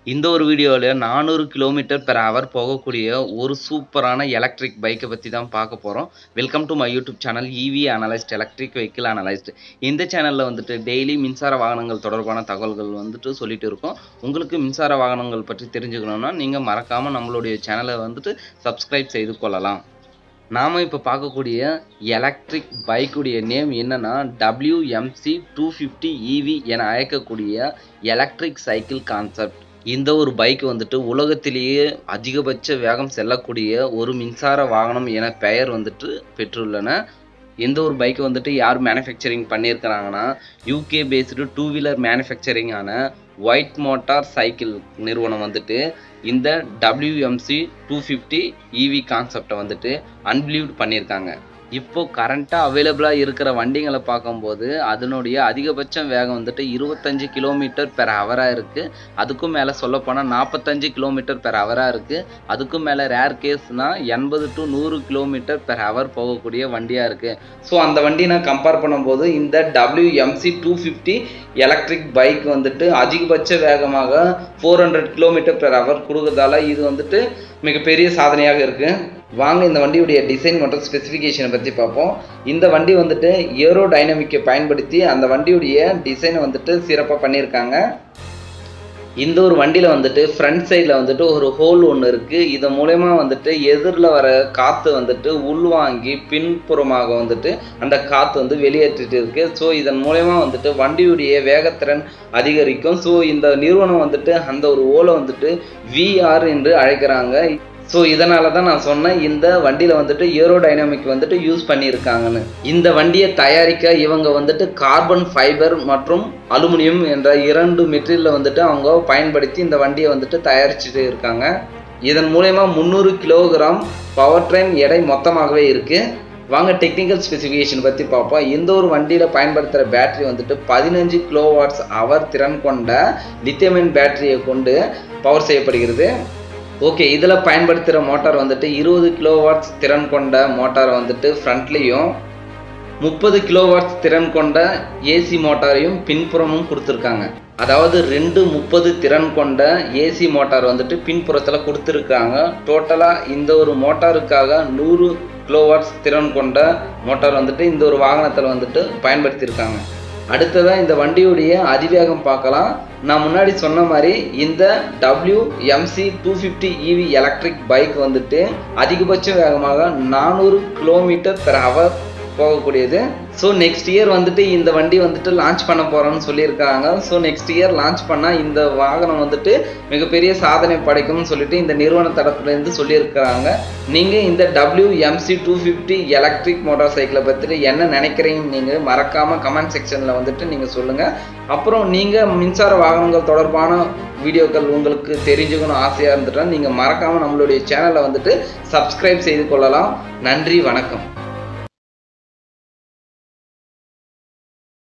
இந்த ஒரு வீடியோவில் நானூறு கிலோமீட்டர் பெர் ஹவர் போகக்கூடிய ஒரு சூப்பரான எலக்ட்ரிக் பைக்கை பற்றி தான் பார்க்க போகிறோம் welcome to my YouTube channel EV analyst electric vehicle analyst இந்த சேனலில் வந்துட்டு டெய்லி மின்சார வாகனங்கள் தொடர்பான தகவல்கள் வந்துட்டு சொல்லிட்டு இருக்கோம் உங்களுக்கு மின்சார வாகனங்கள் பற்றி தெரிஞ்சுக்கணுன்னா நீங்கள் மறக்காமல் நம்மளுடைய சேனலை வந்துட்டு சப்ஸ்கிரைப் செய்து கொள்ளலாம் நாம் இப்போ பார்க்கக்கூடிய எலக்ட்ரிக் பைக்குடைய நேம் என்னன்னா டபிள்யூஎம்சி டூ ஃபிஃப்டி இவி என அழைக்கக்கூடிய எலக்ட்ரிக் சைக்கிள் கான்செப்ட் இந்த ஒரு பைக் வந்துட்டு உலகத்திலேயே அதிகபட்ச வேகம் செல்லக்கூடிய ஒரு மின்சார வாகனம் என பெயர் வந்துட்டு பெற்றுள்ளன இந்த ஒரு பைக் வந்துட்டு யார் மேனுஃபேக்சரிங் பண்ணியிருக்கிறாங்கன்னா யூகே பேஸ்டு டூ வீலர் மேனுஃபேக்சரிங்கான ஒயிட் மோட்டார் சைக்கிள் நிறுவனம் வந்துட்டு இந்த டபிள்யூஎம்சி டூ ஃபிஃப்டி இவி கான்செப்டை வந்துட்டு அன்பிலீவ்ட் பண்ணியிருக்காங்க இப்போ கரண்ட்டாக அவைலபிளாக இருக்கிற வண்டிங்களை பார்க்கும்போது அதனுடைய அதிகபட்ச வேகம் வந்துட்டு இருபத்தஞ்சு கிலோமீட்டர் பெர் ஹவராக இருக்குது அதுக்கும் மேலே சொல்லப்போனால் நாற்பத்தஞ்சு கிலோமீட்டர் பெர் ஹவராக இருக்குது அதுக்கும் மேலே ரேர் கேஸ்னால் எண்பது டு நூறு கிலோமீட்டர் பெர் ஹவர் போகக்கூடிய வண்டியாக இருக்குது ஸோ அந்த வண்டி நான் கம்பேர் பண்ணும்போது இந்த WMC two fifty electric bike வந்துட்டு அதிகபட்ச வேகமாக four hundred kilometre per hour கொடுக்கறதால இது வந்துட்டு மிகப்பெரிய சாதனையாக இருக்குது வாங்க இந்த வண்டியுடைய டிசைன் மற்றும் ஸ்பெசிஃபிகேஷனை பற்றி பார்ப்போம் இந்த வண்டி வந்துட்டு ஏரோ டைனமிக்கை பயன்படுத்தி அந்த வண்டியுடைய டிசைனை வந்துட்டு சிறப்பாக பண்ணியிருக்காங்க இந்த ஒரு வண்டியில் வந்துட்டு ஃப்ரண்ட் சைடில் வந்துட்டு ஒரு ஹோல் ஒன்று இருக்குது இது மூலயமா வந்துட்டு எதிரில் வர காற்று வந்துட்டு உள்வாங்கி பின்புறமாக வந்துட்டு அந்த காற்று வந்து வெளியேற்றிட்டு இருக்கு ஸோ இதன் மூலயமா வந்துட்டு வண்டியுடைய வேகத்திறன் அதிகரிக்கும் ஸோ இந்த நிறுவனம் வந்துட்டு அந்த ஒரு ஓலை வந்துட்டு விஆர் என்று அழைக்கிறாங்க ஸோ இதனால தான் நான் சொன்னேன் இந்த வண்டியில் வந்துட்டு ஏரோ டைனாமிக் வந்துட்டு யூஸ் பண்ணியிருக்காங்கன்னு இந்த வண்டியை தயாரிக்க இவங்க வந்துட்டு கார்பன் ஃபைபர் மற்றும் அலுமினியம் என்ற இரண்டு மெட்டீரியலில் வந்துட்டு அவங்க பயன்படுத்தி இந்த வண்டியை வந்துட்டு தயாரிச்சுட்டு இருக்காங்க இதன் மூலயமா முந்நூறு கிலோகிராம் பவர் ட்ரெயின் எடை மொத்தமாகவே இருக்குது வாங்க டெக்னிக்கல் ஸ்பெசிஃபிகேஷன் பற்றி பார்ப்போம் இந்த ஒரு வண்டியில் பயன்படுத்துகிற பேட்டரி வந்துட்டு பதினஞ்சு கிலோ வாட்ஸ் அவர் திறன் கொண்ட லித்தியமின் பேட்டரியை கொண்டு பவர் செய்யப்படுகிறது ஓகே இதில் பயன்படுத்துகிற மோட்டார் வந்துட்டு இருபது கிலோ வாட்ஸ் திறன் கொண்ட மோட்டாரை வந்துட்டு ஃப்ரண்ட்லேயும் முப்பது கிலோ வாட்ஸ் திறன் கொண்ட ஏசி மோட்டாரையும் பின்புறமும் கொடுத்துருக்காங்க அதாவது ரெண்டு முப்பது திறன் கொண்ட ஏசி மோட்டார் வந்துட்டு பின்புறத்தில் கொடுத்துருக்காங்க டோட்டலாக இந்த ஒரு மோட்டாருக்காக நூறு கிலோ வாட்ஸ் திறன் கொண்ட மோட்டார் வந்துட்டு இந்த ஒரு வாகனத்தில் வந்துட்டு பயன்படுத்தியிருக்காங்க அடுத்ததாக இந்த வண்டியுடைய அதிவேகம் பார்க்கலாம் நான் முன்னாடி சொன்ன மாதிரி இந்த W MC two fifty EV electric bike வந்துட்டு அதிகபட்ச வேகமாக நானூறு கிலோமீட்டர் பெர் ஹவர் போகக்கூடியது ஸோ நெக்ஸ்ட் இயர் வந்துட்டு இந்த வண்டி வந்துட்டு லான்ச் பண்ண போகிறோம்னு சொல்லியிருக்காங்க ஸோ நெக்ஸ்ட் இயர் லான்ச் பண்ணால் இந்த வாகனம் வந்துட்டு மிகப்பெரிய சாதனை படைக்கும்னு சொல்லிட்டு இந்த நிறுவன தரப்புலேருந்து சொல்லியிருக்கிறாங்க நீங்கள் இந்த W MC two fifty electric motor சைக்கிளை பற்றி என்ன நினைக்கிறீங்கன்னு நீங்கள் மறக்காமல் கமெண்ட் செக்ஷனில் வந்துட்டு நீங்கள் சொல்லுங்கள் அப்புறம் நீங்கள் மின்சார வாகனங்கள் தொடர்பான வீடியோக்கள் உங்களுக்கு தெரிஞ்சுக்கணும் ஆசையாக இருந்துட்டால் நீங்கள் மறக்காமல் நம்மளுடைய சேனலை வந்துட்டு சப்ஸ்கிரைப் செய்து கொள்ளலாம் நன்றி வணக்கம்